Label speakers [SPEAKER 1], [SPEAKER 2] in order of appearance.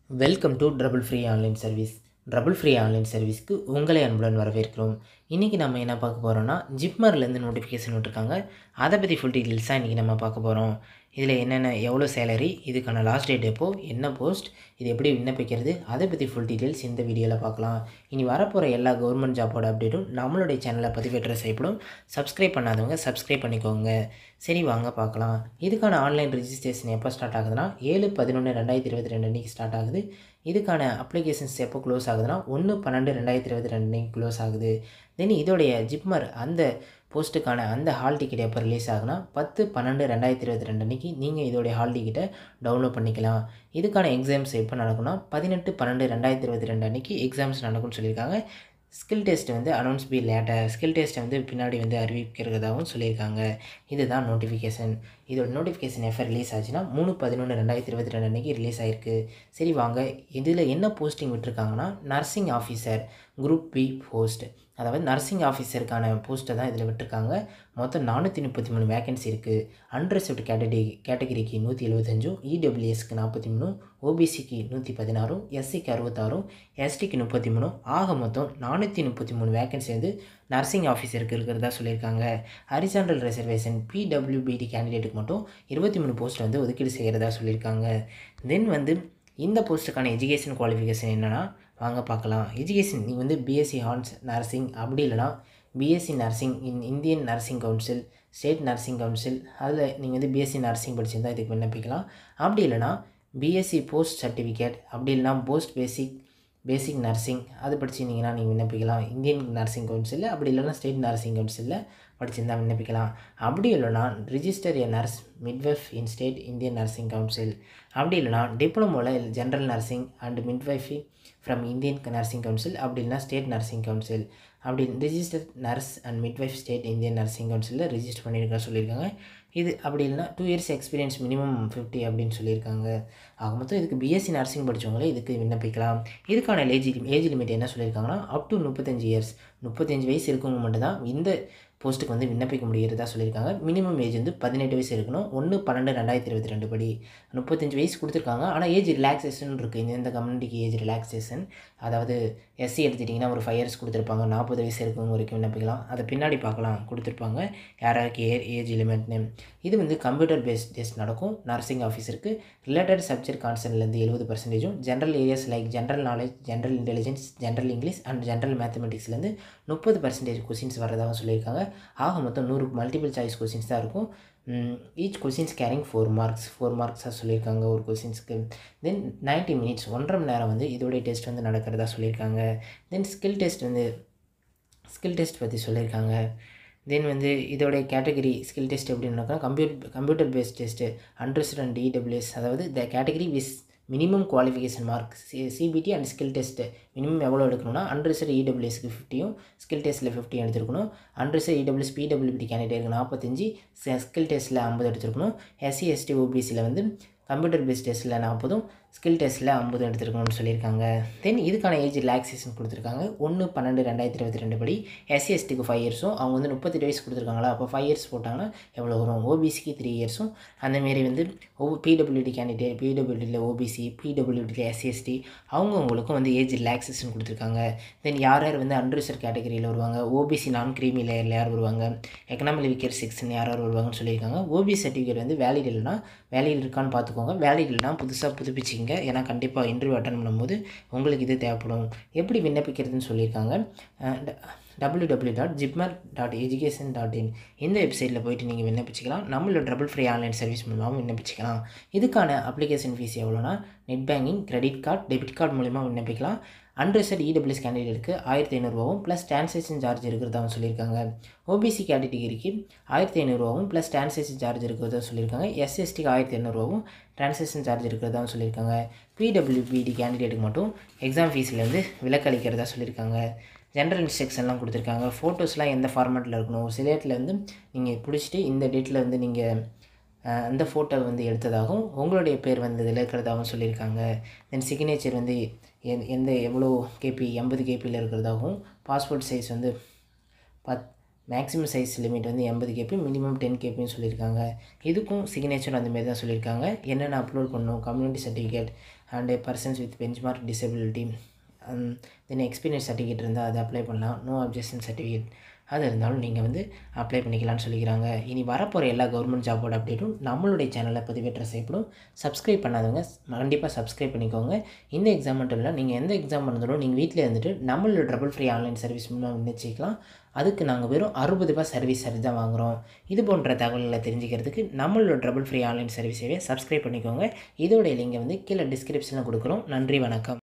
[SPEAKER 1] welcome to trouble free online service trouble free online சர்வீஸ்க்கு உங்களை அன்புடன் வரவேற்கிறோம் இன்றைக்கி நம்ம என்ன பார்க்க போகிறோம்னா ஜிப்மர்லேருந்து நோட்டிஃபிகேஷன் விட்டுருக்காங்க அதை பற்றி ஃபுல் டீட்டெயில்ஸ் தான் இன்றைக்கி நம்ம பார்க்க போகிறோம் இதில் என்னென்ன எவ்வளோ சேலரி இதுக்கான லாஸ்ட் டேட் எப்போ என்ன போஸ்ட் இது எப்படி விண்ணப்பிக்கிறது அதை பற்றி ஃபுல் டீட்டெயில்ஸ் இந்த வீடியோவில் பார்க்கலாம் இனி வரப்போகிற எல்லா கவர்மெண்ட் ஜாப்போட அப்டேட்டும் நம்மளுடைய சேனலை பதிவேற்ற செய்யப்படும் சப்ஸ்கிரைப் பண்ணாதவங்க சப்ஸ்கிரைப் பண்ணிக்கோங்க சரி வாங்க பார்க்கலாம் இதுக்கான ஆன்லைன் ரெஜிஸ்ட்ரேஷன் எப்போ ஸ்டார்ட் ஆகுதுன்னா ஏழு பதினொன்று ரெண்டாயிரத்தி இருபத்தி ரெண்டு அன்றைக்கி ஸ்டார்ட் ஆகுது இதுக்கான அப்ளிகேஷன்ஸ் எப்போ க்ளோஸ் ஆகுதுன்னா ஒன்று பன்னெண்டு ரெண்டாயிரத்தி இருபத்தி ரெண்டு அன்றைக்கி க்ளோஸ் ஆகுது தென் இதோடைய ஜிப்மர் அந்த போஸ்ட்டுக்கான அந்த ஹால் டிக்கெட் எப்போ ரிலீஸ் ஆகுனா பத்து பன்னெண்டு ரெண்டாயிரத்தி இருபத்தி ரெண்டு அன்றைக்கி நீங்கள் இதோடைய ஹால் டிக்கெட்டை டவுன்லோட் பண்ணிக்கலாம் இதுக்கான எக்ஸாம்ஸ் எப்போ நடக்கும்னா பதினெட்டு பன்னெண்டு ரெண்டாயிரத்தி இருபத்தி ரெண்டு அன்றைக்கி எக்ஸாம்ஸ் நடக்கும்னு சொல்லியிருக்காங்க ஸ்கில் டெஸ்ட் வந்து அனௌன்ஸ் பி லேட்டர் ஸ்கில் டெஸ்ட்டை வந்து பின்னாடி வந்து அறிவிக்கிறதாகவும் சொல்லியிருக்காங்க இதுதான் நோட்டிஃபிகேஷன் இதோட நோட்டிஃபிகேஷன் எப்போ ரிலீஸ் ஆச்சுன்னா மூணு பதினொன்று ரெண்டாயிரத்தி இருபத்தி ரெண்டு அன்றைக்கி ரிலீஸ் ஆயிருக்கு சரி வாங்க இதில் என்ன போஸ்டிங் விட்டுருக்காங்கன்னா nursing officer group B post அதாவது நர்சிங் ஆஃபீஸருக்கான போஸ்ட்டை தான் இதில் விட்டுருக்காங்க மொத்தம் நானூற்றி முப்பத்தி மூணு வேகன்சி இருக்குது அன்ரிசர்வ்டு கேட்டகரி கேட்டகரிக்கு நூற்றி எழுபத்தஞ்சும் இடபிள்யூஎஸ்க்கு நாற்பத்தி மூணும் ஓபிசிக்கு நூற்றி பதினாறும் எஸ்சிக்கு அறுபத்தாறும் எஸ்டிக்கு முப்பத்தி மூணும் ஆக மொத்தம் நானூற்றி முப்பத்தி மூணு வேகன்சி வந்து நர்சிங் ஆஃபீஸருக்கு இருக்கிறதா சொல்லியிருக்காங்க ஹரிசாண்டல் ரிசர்வேஷன் பிடபிள்யூபிடி கேண்டிடேட்டுக்கு மட்டும் இருபத்தி மூணு போஸ்ட் வந்து ஒதுக்கீடு செய்கிறதா சொல்லியிருக்காங்க தென் வந்து இந்த போஸ்ட்டுக்கான எஜுகேஷன் குவாலிஃபிகேஷன் என்னென்னா வாங்க பார்க்கலாம் எஜுகேஷன் நீங்கள் வந்து பிஎஸ்சி ஹார்ன்ஸ் நர்சிங் அப்படி இல்லைனா BSc nursing in Indian nursing council state nursing council அதில் நீங்கள் வந்து பிஎஸ்சி நர்சிங் படிச்சிருந்தால் இதுக்கு விண்ணப்பிக்கலாம் அப்படி இல்லைனா பிஎஸ்சி போஸ்ட் சர்டிஃபிகேட் அப்படி இல்லைனா போஸ்ட் பேசிக் பேசிக் நர்சிங் அது படிச்சிருந்தீங்கன்னா நீங்கள் விண்ணப்பிக்கலாம் இந்தியன் நர்சிங் கவுன்சிலில் அப்படி இல்லைனா ஸ்டேட் நர்சிங் கவுன்சிலில் படிச்சிருந்தால் விண்ணப்பிக்கலாம் அப்படி இல்லைனா register a nurse midwife in state Indian nursing council அப்படி இல்லைனா டிப்ளமோவில் general nursing and midwifery from Indian nursing council அப்படி இல்லைனா ஸ்டேட் நர்சிங் கவுன்சில் அப்படி register nurse and midwife state Indian nursing கவுன்சிலில் ரிஜிஸ்டர் பண்ணியிருக்கா சொல்லியிருக்காங்க இது அப்படி இல்லைனா two years experience minimum fifty அப்படின்னு சொல்லியிருக்காங்க ஆக மொத்தம் இதுக்கு பிஎஸ்சி நர்சிங் படித்தவங்களே இதுக்கு விண்ணப்பிக்கலாம் இதுக்கான ஏஜ் ஏஜ் லிமிட் என்ன சொல்லியிருக்காங்கன்னா அப் டு முப்பத்தஞ்சு இயர்ஸ் முப்பத்தஞ்சு வயசு இருக்கவங்க மட்டும்தான் இந்த போஸ்ட்டுக்கு வந்து விண்ணப்பிக்க முடிகிறதா சொல்லியிருக்காங்க மினிமம் ஏஜ் வந்து பதினெட்டு வயசு இருக்கணும் ஒன்று பன்னெண்டு ரெண்டாயிரத்தி இருபத்தி ரெண்டு படி முப்பத்தஞ்சு வயசு கொடுத்துருக்காங்க ஆனால் ஏஜ் ரிலாக்ஸேஷன் இருக்குது இந்த இந்த கம்யூனிட்டிக்கு ஏஜ் ரிலாக்ஸேஷன் அதாவது எஸ்சி எடுத்துட்டிங்கன்னா ஒரு ஃபைவ் இயர்ஸ் கொடுத்துருப்பாங்க நாற்பது வயசு இருக்கவங்க வரைக்கும் விண்ணப்பிக்கலாம் அதை பின்னாடி பார்க்கலாம் கொடுத்துருப்பாங்க யாராருக்கு ஏ ஏஜ் லிமிட்னு இது வந்து கம்ப்யூட்டர் பேஸ்ட் டெஸ்ட் நடக்கும் நர்சிங் ஆஃபீஸருக்கு ரிலேட்டட் சப்ஜெக்ட் கான்சன்ட்லேருந்து எழுபது பர்சன்டேஜும் general areas like general knowledge general intelligence general English and general மேத்தமெட்டிக்ஸ்லேருந்து முப்பது பர்சன்டேஜ் கொஸ்டின்ஸ் வரதாகவும் சொல்லியிருக்காங்க ஆக மொத்தம் நூறு மல்டிபிள் சாய்ஸ் கொஸ்டின்ஸ் தான் இருக்கும் each questions carrying four marks four மார்க்ஸாக சொல்லியிருக்காங்க ஒரு கொஸ்டின்ஸ்க்கு தென் நைன்ட்டி மினிட்ஸ் ஒன்றரை மணி நேரம் வந்து இதோடைய டெஸ்ட் வந்து நடக்கிறதா சொல்லியிருக்காங்க தென் ஸ்கில் டெஸ்ட் வந்து ஸ்கில் டெஸ்ட் பற்றி சொல்லியிருக்காங்க தென் வந்து இதோடைய கேட்டகரி ஸ்கில் டெஸ்ட் எப்படி நடக்கும் computer computer based test unreserved and EWS அதாவது the category wise minimum qualification mark C CBT and skill test minimum எவ்வளோ எடுக்கணும்னா அன்ரிசர்ட் இடபிள்யூஎஸ்க்கு ஃபிஃப்டியும் ஸ்கில் டெஸ்ட்டில் ஃபிஃப்டி எடுத்துருக்கணும் அன்ரிசர்ட் இடபிள்யூஎஸ் பிடபிள்யூபி கேண்டிடேட்டுக்கு நாற்பத்தஞ்சு ஸ்கில் டெஸ்ட்டில் ஐம்பது எடுத்துருக்கணும் எஸ்சி எஸ்டி ஓபிசியில் வந்து கம்ப்யூட்டர் பேஸ்ட் டெஸ்ட்டில் நாற்பதும் ஸ்கில் டெஸ்ட்டில் ஐம்பது எடுத்துருக்கணும்னு சொல்லியிருக்காங்க தென் இதுக்கான ஏஜ் ரிலாக்ஸேஷன் கொடுத்துருக்காங்க ஒன்று பன்னெண்டு ரெண்டாயிரத்தி இருபத்தி ரெண்டு படி எஸ்சி எஸ்டிக்கு ஃபைவ் இயர்ஸும் அவங்க வந்து முப்பத்தெட்டு வயசு கொடுத்துருக்காங்களா அப்போ ஃபைவ் இயர்ஸ் போட்டாங்கன்னா எவ்வளோ வரும் ஓபிசிக்கு த்ரீ இயர்ஸும் அந்தமாரி வந்து ஓ பிடபிள்யூடி கேண்டிடேட் பிடபிள்யூடியில் ஓபிசி பிடபிள்யூடியில் எஸ்சிஎஸ்டி அவங்கவுங்களுக்கும் வந்து ஏஜ் ரிலாக்ஸேஷன் கொடுத்துருக்காங்க தென் யார் யார் வந்து அன்ரிசர்வ் கேட்டகரியில் வருவாங்க ஓபிசி நான் க்ரீமி லேயரில் யார் வருவாங்க எக்கனாமிக் வீக்கர் செக்ஷன் யார் யார் வருவாங்கன்னு சொல்லியிருக்காங்க ஓபிசி சர்டிஃபிகேட் வந்து வேலிட் இல்லைனா வேலிட் இருக்கான்னு பார்த்துக்கோங்க வேலிட் இல்லைனா புதுசாக புதுப்பிச்சிங்க ஏன்னா கண்டிப்பாக இன்டர்வியூ அட்டன் பண்ணும்போது உங்களுக்கு இது தேவைப்படும் எப்படி விண்ணப்பிக்கிறதுன்னு சொல்லியிருக்காங்க W W dot JIPMER dot education dot in இந்த வெப்சைட்டில் போயிட்டு நீங்கள் விண்ணப்பிச்சிக்கலாம் நம்மளோட டபுள் ஃப்ரீ ஆன்லைன் சர்வீஸ் மூலமாகவும் விண்ணப்பிச்சிக்கலாம் இதுக்கான அப்ளிகேஷன் ஃபீஸ் எவ்வளோனா net banking credit card debit card மூலிமா விண்ணப்பிக்கலாம் அன்ரிசர்ட் இடபிள்யூஎஸ் கேண்டிடேட்டுக்கு ஆயிரத்தி ஐநூறுரூவாவும் ப்ளஸ் டிரான்சாக்ஷன் சார்ஜ் இருக்கிறதாகவும் சொல்லியிருக்காங்க ஓபிசி கேட்டகரிக்கு ஆயிரத்தி ஐநூறுரூவாவும் ப்ளஸ் டிரான்சாக்ஷன் சார்ஜ் இருக்கிறதா சொல்லியிருக்காங்க எஸ்எஸ்டிக்கு ஆயிரத்தி ஐநூறுரூவாவும் டிரான்சாக்ஷன் சார்ஜ் இருக்கிறதாகவும் சொல்லியிருக்காங்க பிடபிள்யூபிடி கேண்டிடேட்டுக்கு மட்டும் எக்ஸாம் ஃபீஸ்லேருந்து விலக்களிக்கிறதா சொல்லியிருக்காங்க ஜென்ரல் இன்ஸ்ட்ரக்ஷன்லாம் கொடுத்துருக்காங்க ஃபோட்டோஸ்லாம் எந்த ஃபார்மேட்டில் இருக்கணும் சில இடத்துல வந்து நீங்கள் பிடிச்சிட்டு இந்த டேட்டில் வந்து நீங்கள் அந்த ஃபோட்டோ வந்து எடுத்ததாகவும் உங்களுடைய பேர் வந்து இதில் இருக்கிறதாகவும் சொல்லியிருக்காங்க தென் சிக்னேச்சர் வந்து எந் எந்த எவ்வளோ கேபி எண்பது கேபியில் இருக்கிறதாகவும் பாஸ்போர்ட் சைஸ் வந்து பத் மேக்ஸிமம் சைஸ் லிமிட் வந்து எண்பது கேபி மினிமம் டென் கேபின்னு சொல்லியிருக்காங்க இதுக்கும் சிக்னேச்சர் அந்த மாதிரி தான் சொல்லியிருக்காங்க என்னென்ன அப்லோட் பண்ணணும் community certificate and persons with benchmark disability then experience certificate இருந்தால் அதை அப்ளை பண்ணலாம் நோ அப்ஜெக்ஷன் சர்டிஃபிகேட் அது இருந்தாலும் நீங்கள் வந்து அப்ளை பண்ணிக்கலாம்னு சொல்லிக்கிறாங்க இனி வரப்போகிற எல்லா கவர்மெண்ட் ஜாபோட அப்டேட்டும் நம்மளுடைய சேனலில் பதிவேற்ற செய்யப்படும் சப்ஸ்கிரைப் பண்ணாதவங்க கண்டிப்பாக சப்ஸ்கிரைப் பண்ணிக்கோங்க இந்த எக்ஸாம் மட்டும் இல்லை நீங்கள் எந்த எக்ஸாம் இருந்தாலும் நீங்கள் வீட்டில் இருந்துட்டு நம்மளோட ட்ரபிள் ஃப்ரீ ஆன்லைன் சர்வீஸ் மூலமாக விண்ணப்பிச்சிக்கலாம் அதுக்கு நாங்கள் வெறும் அறுபது ரூபாய் சர்வீஸ் சார்ஜ் தான் வாங்குகிறோம் இது போன்ற தகவல்களை தெரிஞ்சுக்கிறதுக்கு நம்மளோட ட்ரபிள் ஃப்ரீ ஆன்லைன் சர்வீஸையே சப்ஸ்கிரைப் பண்ணிக்கோங்க இதோடைய லிங்கை வந்து கீழே டிஸ்கிரிப்ஷனில் கொடுக்குறோம் நன்றி வணக்கம்